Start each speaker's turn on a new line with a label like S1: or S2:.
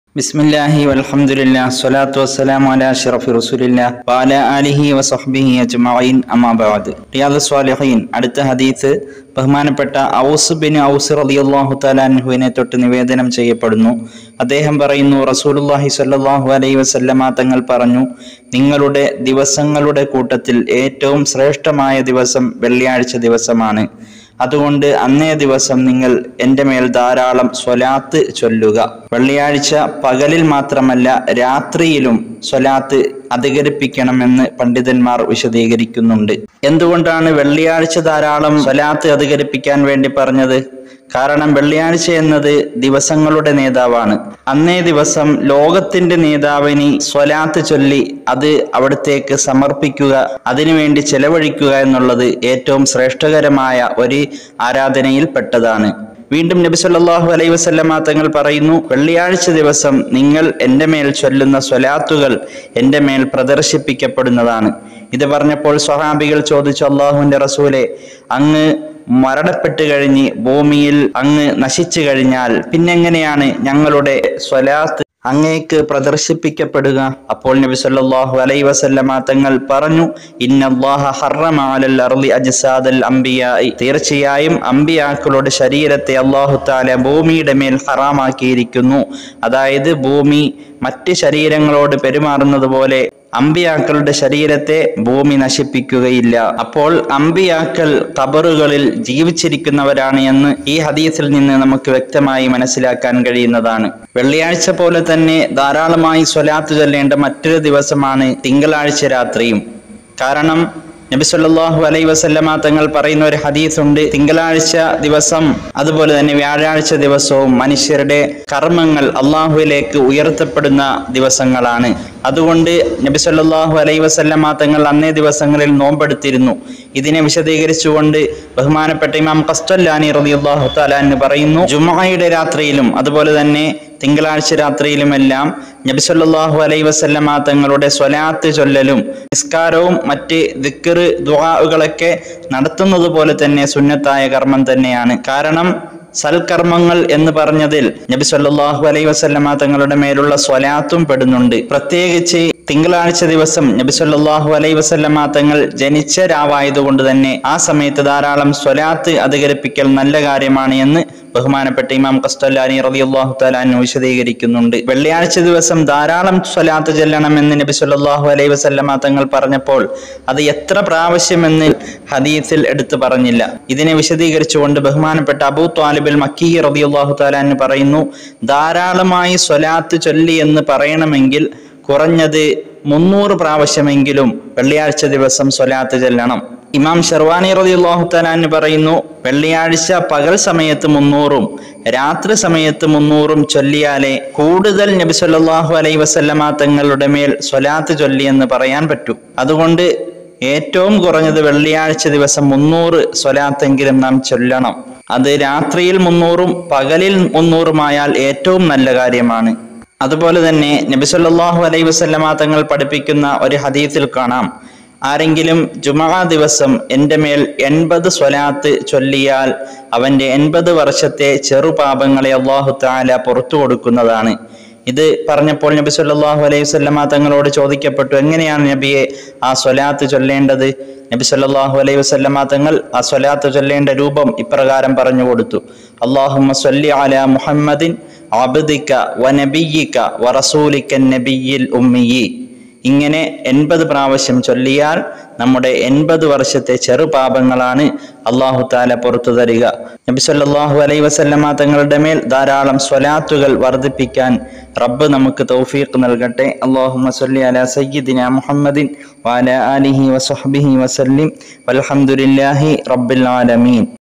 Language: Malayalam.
S1: ബിസ്മില്ലാഹി വൽഹംദുലില്ലാ സ്വലാത്തു വസ്സലാമു അലാ അഷ്റഫി റസൂലില്ലാ വഅലാ ആലിഹി വസഹ്ബിഹി അജ്മഈൻ അമ്മാ ബഅദ് റിയാദുസ് സ്വാലിഹീൻ അടുത്ത ഹദീസ് ബഹുമാനപ്പെട്ട ഔസ് ബിൻ ഔസ് റളിയല്ലാഹു തആല അൻഹുവിനെ തൊട്ട് നിവേദനം ചെയ്യപ്പെടുന്നു അദ്ദേഹം പറയുന്നു റസൂലുള്ളാഹി സ്വല്ലല്ലാഹു അലൈഹി വസല്ലമ തങ്ങൾ പറഞ്ഞു നിങ്ങളുടെ ദിവസങ്ങളുടെ കൂട്ടത്തിൽ ഏറ്റവും ശ്രേഷ്ഠമായ ദിവസം വെള്ളിയാഴ്ച ദിവസമാണ് അതുകൊണ്ട് അന്നേ ദിവസം നിങ്ങൾ എൻ്റെ മേൽ ധാരാളം സ്വലാത്ത് ചൊല്ലുക വെള്ളിയാഴ്ച പകലിൽ മാത്രമല്ല രാത്രിയിലും സ്വലാത്ത് അധികരിപ്പിക്കണമെന്ന് പണ്ഡിതന്മാർ വിശദീകരിക്കുന്നുണ്ട് എന്തുകൊണ്ടാണ് വെള്ളിയാഴ്ച ധാരാളം സ്വലാത്ത് അധികരിപ്പിക്കാൻ വേണ്ടി പറഞ്ഞത് കാരണം വെള്ളിയാഴ്ച എന്നത് ദിവസങ്ങളുടെ നേതാവാണ് അന്നേ ദിവസം ലോകത്തിന്റെ നേതാവിന് സ്വലാത്ത് ചൊല്ലി അത് അവിടത്തേക്ക് സമർപ്പിക്കുക അതിനുവേണ്ടി ചെലവഴിക്കുക എന്നുള്ളത് ഏറ്റവും ശ്രേഷ്ഠകരമായ ഒരു ആരാധനയിൽ പെട്ടതാണ് വീണ്ടും നബി സല്ലല്ലാഹു അലൈഹി വസല്ലമ തങ്ങൾ പറയുന്നു വെള്ളിയാഴ്ച ദിവസം നിങ്ങൾ എൻ്റെ മേൽ ചൊല്ലുന്ന സ്വലാത്തുകൾ എൻ്റെ മേൽ പ്രദർശിപ്പിക്കപ്പെടുന്നതാണ് ഇത് പറഞ്ഞപ്പോൾ സ്വഹാബികൾ ചോദിച്ചു അള്ളാഹുവിന്റെ റസൂലെ അങ്ങ് മരണപ്പെട്ട് കഴിഞ്ഞ് ഭൂമിയിൽ അങ്ങ് നശിച്ചു കഴിഞ്ഞാൽ പിന്നെങ്ങനെയാണ് ഞങ്ങളുടെ സ്വലാത്ത് അങ്ങേക്ക് പ്രദർശിപ്പിക്കപ്പെടുക അപ്പോൾ നബി സല്ലല്ലാഹു അലൈഹി വസല്ലമ തങ്ങൾ പറഞ്ഞു ഇന്നല്ലാഹ ഹറമ അലൽ അർളി അജ്സാദൽ അംബിയായി തീർച്ചയായും അംബിയാക്കളുടെ ശരീരത്തെ അല്ലാഹു തആല ഭൂമിയുടെ മേൽ ഹറാമാക്കിയിരിക്കുന്നു അതായത് ഭൂമി മറ്റ് ശരീരങ്ങളോട് പെരുമാറുന്നത് പോലെ അമ്പിയാക്കളുടെ ശരീരത്തെ ഭൂമി നശിപ്പിക്കുകയില്ല അപ്പോൾ അമ്പിയാക്കൾ കബറുകളിൽ ജീവിച്ചിരിക്കുന്നവരാണ് എന്ന് ഈ ഹദീസിൽ നിന്ന് നമുക്ക് വ്യക്തമായി മനസ്സിലാക്കാൻ കഴിയുന്നതാണ് വെള്ളിയാഴ്ച പോലെ തന്നെ ധാരാളമായി സ്വലാത്ത് ചൊല്ലേണ്ട മറ്റൊരു ദിവസമാണ് തിങ്കളാഴ്ച രാത്രിയും കാരണം നബി സല്ലല്ലാഹു അലൈഹി വസല്ലമ തങ്ങൾ പറയുന്ന ഒരു ഹദീസ് ഉണ്ട് തിങ്കളാഴ്ച ദിവസം അതുപോലെ തന്നെ വ്യാഴാഴ്ച ദിവസവും മനുഷ്യരുടെ കർമ്മങ്ങൾ അള്ളാഹുവിലേക്ക് ഉയർത്തപ്പെടുന്ന ദിവസങ്ങളാണ് അതുകൊണ്ട് നബി സല്ലല്ലാഹു അലൈഹി വസല്ലമ തങ്ങൾ അന്നേ ദിവസങ്ങളിൽ നോമ്പെടുത്തിരുന്നു ഇതിനെ വിശദീകരിച്ചുകൊണ്ട് ബഹുമാനപ്പെട്ട ഇമാം ഖസ്തല്ലാനി റളിയല്ലാഹു തആല എന്ന് പറയുന്നു ജുമുഅയുടെ രാത്രിയിലും അതുപോലെ തന്നെ തിങ്കളാഴ്ച രാത്രിയിലുമെല്ലാം നബി സല്ലല്ലാഹു അലൈഹി വസല്ലമ തങ്ങളുടെ സ്വലാത്ത് ചൊല്ലലും നിസ്കാരവും മറ്റ് ദിക്റ് ദുആകളൊക്കെ നടത്തുന്നത് പോലെ തന്നെ സുന്നത്തായ കർമ്മം തന്നെയാണ് കാരണം സൽക്കർമ്മങ്ങൾ എന്ന് പറഞ്ഞതിൽ നബി സല്ലല്ലാഹു അലൈഹി വസല്ലമ തങ്ങളുടെ മേലുള്ള സ്വലാത്തും പെടുന്നുണ്ട് പ്രത്യേകിച്ച് തിങ്കളാഴ്ച ദിവസം നബി സല്ലല്ലാഹു അലൈഹി വസല്ലമ തങ്ങൾ ജനിച്ച രാവായതുകൊണ്ട് തന്നെ ആ സമയത്ത് ധാരാളം സ്വലാത്ത് അധികരിപ്പിക്കൽ നല്ല കാര്യമാണ് എന്ന് ബഹുമാനപ്പെട്ട ഇമാം കസ്തല്ലാനി റളിയല്ലാഹു തആല അൻഹു വിശദീകരിക്കുന്നുണ്ട് വെള്ളിയാഴ്ച ദിവസം ധാരാളം സ്വലാത്ത് ചെല്ലണമെന്ന് നബി സല്ലല്ലാഹു അലൈഹി വസല്ലമ തങ്ങൾ പറഞ്ഞപ്പോൾ അത് എത്ര പ്രാവശ്യമെന്ന് ഹദീസിൽ എടുത്തു പറഞ്ഞില്ല ഇതിനെ വിശദീകരിച്ചുകൊണ്ട് ബഹുമാനപ്പെട്ട അബൂ ത്വാലിബിൽ മക്കി റളിയല്ലാഹു തആല അൻഹു പറയുന്നു ധാരാളമായി സ്വലാത്ത് ചൊല്ലി എന്ന് പറയണമെങ്കിൽ കുറഞ്ഞത് മുന്നൂറ് പ്രാവശ്യമെങ്കിലും വെള്ളിയാഴ്ച ദിവസം സ്വലാത്ത് ചെല്ലണം ഇമാം ഷെർവാനി റളിയല്ലാഹു തആല പറയുന്നു വെള്ളിയാഴ്ച പകൽ സമയത്ത് മുന്നൂറും രാത്രി സമയത്ത് മുന്നൂറും ചൊല്ലിയാലേ കൂടുതൽ നബി സല്ലല്ലാഹു അലൈഹി വസല്ലമ തങ്ങളുടെ മേൽ സ്വലാത്ത് ചൊല്ലി എന്ന് പറയാൻ പറ്റൂ അതുകൊണ്ട് ഏറ്റവും കുറഞ്ഞത് വെള്ളിയാഴ്ച ദിവസം മുന്നൂറ് സ്വലാത്തെങ്കിലും നാം ചൊല്ലണം അത് രാത്രിയിൽ മുന്നൂറും പകലിൽ മുന്നൂറുമായാൽ ഏറ്റവും നല്ല കാര്യമാണ് അതുപോലെ തന്നെ നബി സല്ലല്ലാഹു അലൈഹി വസല്ലമ തങ്ങൾ പഠിപ്പിക്കുന്ന ഒരു ഹദീസിൽ കാണാം ആരെങ്കിലും ജുമഅ ദിവസം എൻ്റെ മേൽ എൺപത് സ്വലാത്ത് ചൊല്ലിയാൽ അവൻ്റെ എൺപത് വർഷത്തെ ചെറുപാപങ്ങളെ അള്ളാഹു താല പുറത്തു കൊടുക്കുന്നതാണ് ഇത് പറഞ്ഞപ്പോൾ നബി സല്ലല്ലാഹു അലൈഹി വസല്ലമ തങ്ങളോട് ചോദിക്കപ്പെട്ടു എങ്ങനെയാണ് നബിയെ ആ സ്വലാത്ത് ചൊല്ലേണ്ടത് നബി സല്ലല്ലാഹു അലൈഹി വസല്ലമ തങ്ങൾ ആ സ്വലാത്ത് ചൊല്ലേണ്ട രൂപം ഇപ്രകാരം പറഞ്ഞു കൊടുത്തു അള്ളാഹുമ്മ സ്വല്ലി അലാ മുഹമ്മദിൻ അബ്ദിക വനബിയിക വറസൂലിക നബിയിൽ ഉമ്മിയി ഇങ്ങനെ എൺപത് പ്രാവശ്യം ചൊല്ലിയാൽ നമ്മുടെ എൺപത് വർഷത്തെ ചെറുപാപങ്ങളാണ് അള്ളാഹു താല പുറത്തു തരിക നബി സല്ലല്ലാഹു അലൈഹി വസല്ലമ തങ്ങളുടെ മേൽ ധാരാളം സ്വലാത്തുകൾ വർദ്ധിപ്പിക്കാൻ റബ്ബ് നമുക്ക് തൗഫീഖ് നൽകട്ടെ അള്ളാഹുമ്മ സ്വല്ലി അലാ സയ്യിദിന മുഹമ്മദിൻ വഅലാ ആലിഹി വസഹ്ബിഹി വസല്ലിം വൽഹംദുലില്ലാഹി റബ്ബിൽ ആലമീൻ